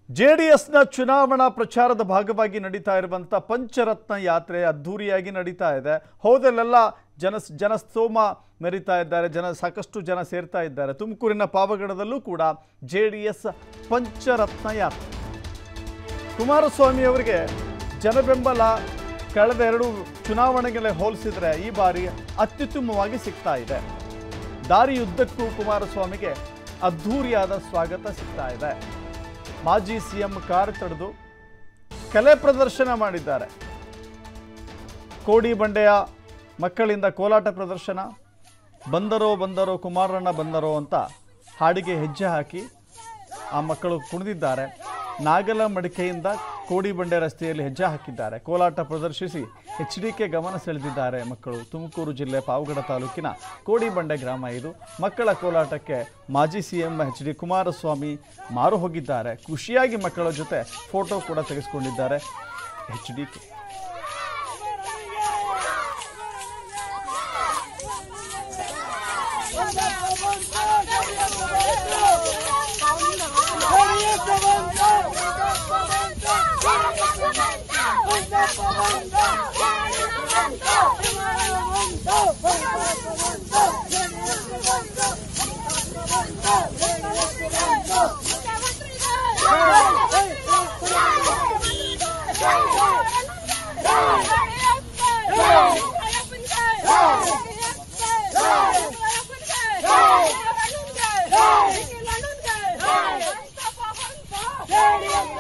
ಜೆಡಿಎಸ್ನ ಚುನಾವಣಾ ಪ್ರಚಾರದ ಭಾಗವಾಗಿ ನಡೀತಾ ಇರುವಂಥ ಪಂಚರತ್ನ ಯಾತ್ರೆ ಅದ್ಧೂರಿಯಾಗಿ ನಡೀತಾ ಇದೆ ಹೋದಲ್ಲೆಲ್ಲ ಜನ ಜನಸ್ತೋಮ ಮೆರಿತಾ ಇದ್ದಾರೆ ಜನ ಸಾಕಷ್ಟು ಜನ ಸೇರ್ತಾ ಇದ್ದಾರೆ ತುಮಕೂರಿನ ಪಾವಗಡದಲ್ಲೂ ಕೂಡ ಜೆ ಡಿ ಎಸ್ ಪಂಚರತ್ನ ಯಾತ್ರೆ ಕುಮಾರಸ್ವಾಮಿ ಅವರಿಗೆ ಜನಬೆಂಬಲ ಕಳೆದ ಎರಡು ಚುನಾವಣೆಗಳೇ ಹೋಲಿಸಿದರೆ ಈ ಬಾರಿ ಅತ್ಯುತ್ತಮವಾಗಿ ಸಿಗ್ತಾ ಇದೆ ದಾರಿಯುದ್ದಕ್ಕೂ ಕುಮಾರಸ್ವಾಮಿಗೆ ಅದ್ಧೂರಿಯಾದ ಸ್ವಾಗತ ಸಿಗ್ತಾ ಇದೆ ಮಾಜಿ ಸಿಎಂ ಕಾರ್ ತಡೆದು ಕಲೆ ಪ್ರದರ್ಶನ ಮಾಡಿದ್ದಾರೆ ಕೋಡಿ ಬಂಡೆಯ ಮಕ್ಕಳಿಂದ ಕೋಲಾಟ ಪ್ರದರ್ಶನ ಬಂದರೋ ಬಂದರೋ ಕುಮಾರಣ್ಣ ಬಂದರೋ ಅಂತ ಹಾಡಿಗೆ ಹೆಜ್ಜೆ ಹಾಕಿ ಆ ಮಕ್ಕಳು ಕುಣಿದಿದ್ದಾರೆ ನಾಗಲ ಮಡಿಕೆಯಿಂದ ಕೋಡಿ ಬಂಡೆ ರಸ್ತೆಯಲ್ಲಿ ಹೆಜ್ಜೆ ಹಾಕಿದ್ದಾರೆ ಕೋಲಾಟ ಪ್ರದರ್ಶಿಸಿ ಎಚ್ ಡಿ ಕೆ ಗಮನ ಸೆಳೆದಿದ್ದಾರೆ ಮಕ್ಕಳು ತುಮಕೂರು ಜಿಲ್ಲೆ ಪಾವಗಡ ತಾಲೂಕಿನ ಕೋಡಿ ಬಂಡೆ ಗ್ರಾಮ ಇದು ಮಕ್ಕಳ ಕೋಲಾಟಕ್ಕೆ ಮಾಜಿ ಸಿಎಂ ಎಚ್ ಡಿ ಕುಮಾರಸ್ವಾಮಿ ಮಾರು ಹೋಗಿದ್ದಾರೆ ಖುಷಿಯಾಗಿ ಮಕ್ಕಳ ಜೊತೆ ಫೋಟೋ ಕೂಡ ತೆಗೆದುಕೊಂಡಿದ್ದಾರೆ ಎಚ್ ಡಿ ಕೆ Yeah.